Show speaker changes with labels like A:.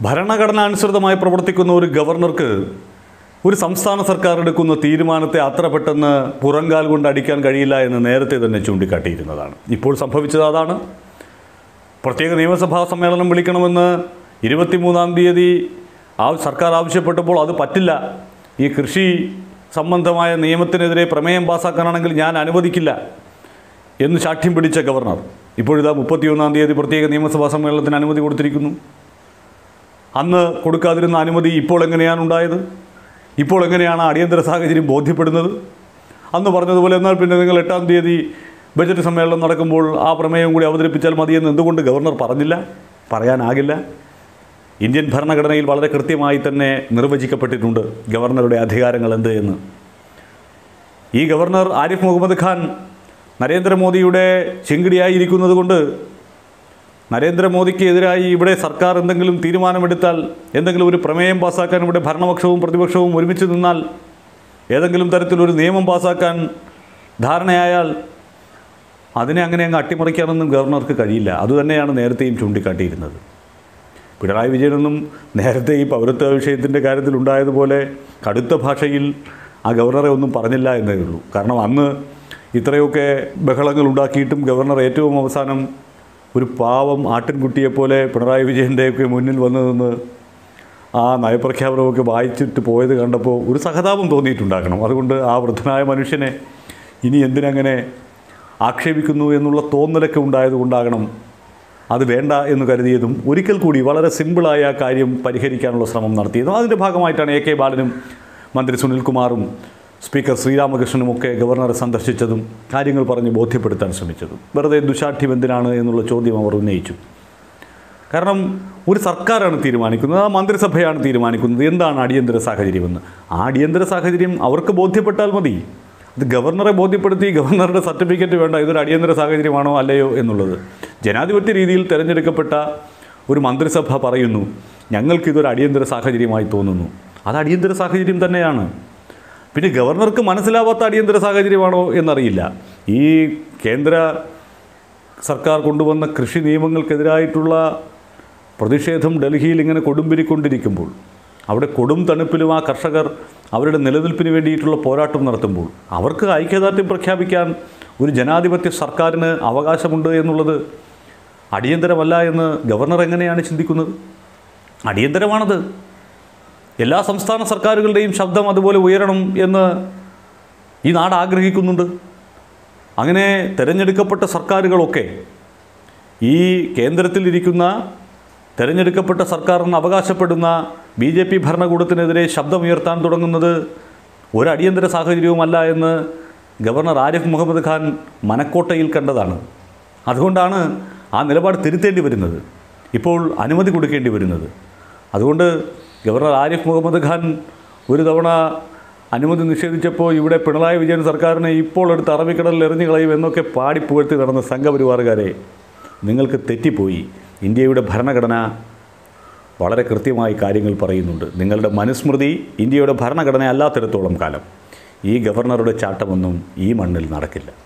A: ഭരണഘടനാനുസൃതമായി പ്രവർത്തിക്കുന്ന ഒരു ഗവർണർക്ക് ഒരു സംസ്ഥാന സർക്കാർ എടുക്കുന്ന തീരുമാനത്തെ അത്ര പെട്ടെന്ന് പുറങ്കാൽ കൊണ്ട് അടിക്കാൻ കഴിയില്ല എന്ന് നേരത്തെ തന്നെ ചൂണ്ടിക്കാട്ടിയിരുന്നതാണ് ഇപ്പോൾ സംഭവിച്ചത് അതാണ് പ്രത്യേക നിയമസഭാ സമ്മേളനം വിളിക്കണമെന്ന് ഇരുപത്തിമൂന്നാം തീയതി ആ സർക്കാർ ആവശ്യപ്പെട്ടപ്പോൾ അത് പറ്റില്ല ഈ കൃഷി സംബന്ധമായ നിയമത്തിനെതിരെ പ്രമേയം പാസ്സാക്കാനാണെങ്കിൽ ഞാൻ അനുവദിക്കില്ല എന്ന് സാക്ഷ്യം പിടിച്ച ഗവർണർ ഇപ്പോഴിതാ മുപ്പത്തിയൊന്നാം തീയതി പ്രത്യേക നിയമസഭാ സമ്മേളനത്തിന് അനുമതി കൊടുത്തിരിക്കുന്നു അന്ന് കൊടുക്കാതിരുന്ന അനുമതി ഇപ്പോൾ എങ്ങനെയാണ് ഉണ്ടായത് ഇപ്പോൾ എങ്ങനെയാണ് ആ അടിയന്തര സാഹചര്യം ബോധ്യപ്പെടുന്നത് അന്ന് പറഞ്ഞതുപോലെ എന്നാൽ പിന്നെ നിങ്ങൾ എട്ടാം തീയതി ബജറ്റ് സമ്മേളനം നടക്കുമ്പോൾ ആ പ്രമേയം കൂടി അവതരിപ്പിച്ചാൽ മതിയെന്ന് എന്തുകൊണ്ട് ഗവർണർ പറഞ്ഞില്ല പറയാനാകില്ല ഇന്ത്യൻ ഭരണഘടനയിൽ വളരെ കൃത്യമായി തന്നെ നിർവചിക്കപ്പെട്ടിട്ടുണ്ട് ഗവർണറുടെ അധികാരങ്ങൾ എന്ത് എന്ന് ഈ ഗവർണർ ആരിഫ് മുഹമ്മദ് ഖാൻ നരേന്ദ്രമോദിയുടെ ചിങ്കിടിയായിരിക്കുന്നത് കൊണ്ട് നരേന്ദ്രമോദിക്ക് എതിരായി ഇവിടെ സർക്കാർ എന്തെങ്കിലും തീരുമാനമെടുത്താൽ എന്തെങ്കിലും ഒരു പ്രമേയം പാസ്സാക്കാൻ ഇവിടെ ഭരണപക്ഷവും പ്രതിപക്ഷവും ഒരുമിച്ച് നിന്നാൽ ഏതെങ്കിലും തരത്തിലൊരു നിയമം പാസ്സാക്കാൻ ധാരണയായാൽ അതിനെ അങ്ങനെ അങ്ങ് അട്ടിമറിക്കാനൊന്നും ഗവർണർക്ക് കഴിയില്ല അതുതന്നെയാണ് നേരത്തെയും ചൂണ്ടിക്കാട്ടിയിരുന്നത് പിണറായി വിജയനൊന്നും നേരത്തെ ഈ പൗരത്വ വിഷയത്തിൻ്റെ കാര്യത്തിൽ ഉണ്ടായതുപോലെ കടുത്ത ഭാഷയിൽ ആ ഗവർണറെ ഒന്നും പറഞ്ഞില്ല എന്നേ ഉള്ളൂ കാരണം അന്ന് ഇത്രയൊക്കെ ബഹളങ്ങൾ ഉണ്ടാക്കിയിട്ടും ഗവർണർ ഏറ്റവും അവസാനം ഒരു പാവം ആട്ടിൻകുട്ടിയെപ്പോലെ പിണറായി വിജയൻ്റെയൊക്കെ മുന്നിൽ വന്നു നിന്ന് ആ നയപ്രഖ്യാപനമൊക്കെ വായിച്ചിട്ട് പോയത് കണ്ടപ്പോൾ ഒരു സഹതാപം തോന്നിയിട്ടുണ്ടാകണം അതുകൊണ്ട് ആ വൃദ്ധനായ മനുഷ്യനെ ഇനി എന്തിനങ്ങനെ ആക്ഷേപിക്കുന്നു എന്നുള്ള തോന്നലൊക്കെ ഉണ്ടായതുകൊണ്ടാകണം അത് വേണ്ട എന്ന് കരുതിയതും ഒരിക്കൽ കൂടി വളരെ സിമ്പിളായ ആ കാര്യം പരിഹരിക്കാനുള്ള ശ്രമം നടത്തിയതും അതിൻ്റെ ഭാഗമായിട്ടാണ് എ കെ ബാലനും മന്ത്രി സുനിൽകുമാറും സ്പീക്കർ ശ്രീരാമകൃഷ്ണനും ഒക്കെ ഗവർണറെ സന്ദർശിച്ചതും കാര്യങ്ങൾ പറഞ്ഞ് ബോധ്യപ്പെടുത്താൻ ശ്രമിച്ചതും വെറുതെ ദുശാഠ്യം എന്തിനാണ് എന്നുള്ള ചോദ്യം അവർ ഉന്നയിച്ചു കാരണം ഒരു സർക്കാരാണ് തീരുമാനിക്കുന്നത് ആ മന്ത്രിസഭയാണ് തീരുമാനിക്കുന്നത് എന്താണ് അടിയന്തര സാഹചര്യമെന്ന് ആ അടിയന്തര സാഹചര്യം അവർക്ക് ബോധ്യപ്പെട്ടാൽ മതി ഇത് ഗവർണറെ ബോധ്യപ്പെടുത്തി ഗവർണറുടെ സർട്ടിഫിക്കറ്റ് വേണ്ട ഇതൊരു അടിയന്തര സാഹചര്യമാണോ അല്ലയോ എന്നുള്ളത് ജനാധിപത്യ രീതിയിൽ തിരഞ്ഞെടുക്കപ്പെട്ട ഒരു മന്ത്രിസഭ പറയുന്നു ഞങ്ങൾക്കിതൊരു അടിയന്തര സാഹചര്യമായി തോന്നുന്നു അത് അടിയന്തര സാഹചര്യം തന്നെയാണ് പിന്നെ ഗവർണർക്ക് മനസ്സിലാവാത്ത അടിയന്തര സാഹചര്യമാണോ എന്നറിയില്ല ഈ കേന്ദ്ര സർക്കാർ കൊണ്ടുവന്ന കൃഷി നിയമങ്ങൾക്കെതിരായിട്ടുള്ള പ്രതിഷേധം ഡൽഹിയിൽ ഇങ്ങനെ കൊടുമ്പിരിക്കൊണ്ടിരിക്കുമ്പോൾ അവിടെ കൊടും തണുപ്പിലും ആ കർഷകർ അവരുടെ നിലനിൽപ്പിന് വേണ്ടിയിട്ടുള്ള പോരാട്ടം നടത്തുമ്പോൾ അവർക്ക് ഐക്യദാർഢ്യം പ്രഖ്യാപിക്കാൻ ഒരു ജനാധിപത്യ സർക്കാരിന് അവകാശമുണ്ട് എന്നുള്ളത് അടിയന്തരമല്ല എന്ന് ഗവർണർ എങ്ങനെയാണ് ചിന്തിക്കുന്നത് അടിയന്തരമാണത് എല്ലാ സംസ്ഥാന സർക്കാരുകളുടെയും ശബ്ദം അതുപോലെ ഉയരണം എന്ന് ഈ നാട് ആഗ്രഹിക്കുന്നുണ്ട് അങ്ങനെ തിരഞ്ഞെടുക്കപ്പെട്ട സർക്കാരുകളൊക്കെ ഈ കേന്ദ്രത്തിലിരിക്കുന്ന തിരഞ്ഞെടുക്കപ്പെട്ട സർക്കാരിന് അവകാശപ്പെടുന്ന ബി ജെ പി ഭരണകൂടത്തിനെതിരെ ശബ്ദമുയർത്താൻ തുടങ്ങുന്നത് ഒരു അടിയന്തര സാഹചര്യവുമല്ല എന്ന് ഗവർണർ ആരിഫ് മുഹമ്മദ് ഖാൻ മനക്കോട്ടയിൽ കണ്ടതാണ് അതുകൊണ്ടാണ് ആ നിലപാട് തിരുത്തേണ്ടി വരുന്നത് ഇപ്പോൾ അനുമതി കൊടുക്കേണ്ടി വരുന്നത് അതുകൊണ്ട് ഗവർണർ ആരിഫ് മുഹമ്മദ് ഖാൻ ഒരു തവണ അനുമതി നിഷേധിച്ചപ്പോൾ ഇവിടെ പിണറായി വിജയൻ സർക്കാരിനെ ഇപ്പോൾ എടുത്ത് അറബിക്കടലിൽ എറിഞ്ഞു കളയും എന്നൊക്കെ പാടിപ്പുകഴ്ത്തി നടന്ന സംഘപരിവാറുകാരെ നിങ്ങൾക്ക് തെറ്റിപ്പോയി ഇന്ത്യയുടെ ഭരണഘടന വളരെ കൃത്യമായി കാര്യങ്ങൾ പറയുന്നുണ്ട് നിങ്ങളുടെ മനുസ്മൃതി ഇന്ത്യയുടെ ഭരണഘടന അല്ലാത്തിടത്തോളം കാലം ഈ ഗവർണറുടെ ചാട്ടമൊന്നും ഈ മണ്ണിൽ നടക്കില്ല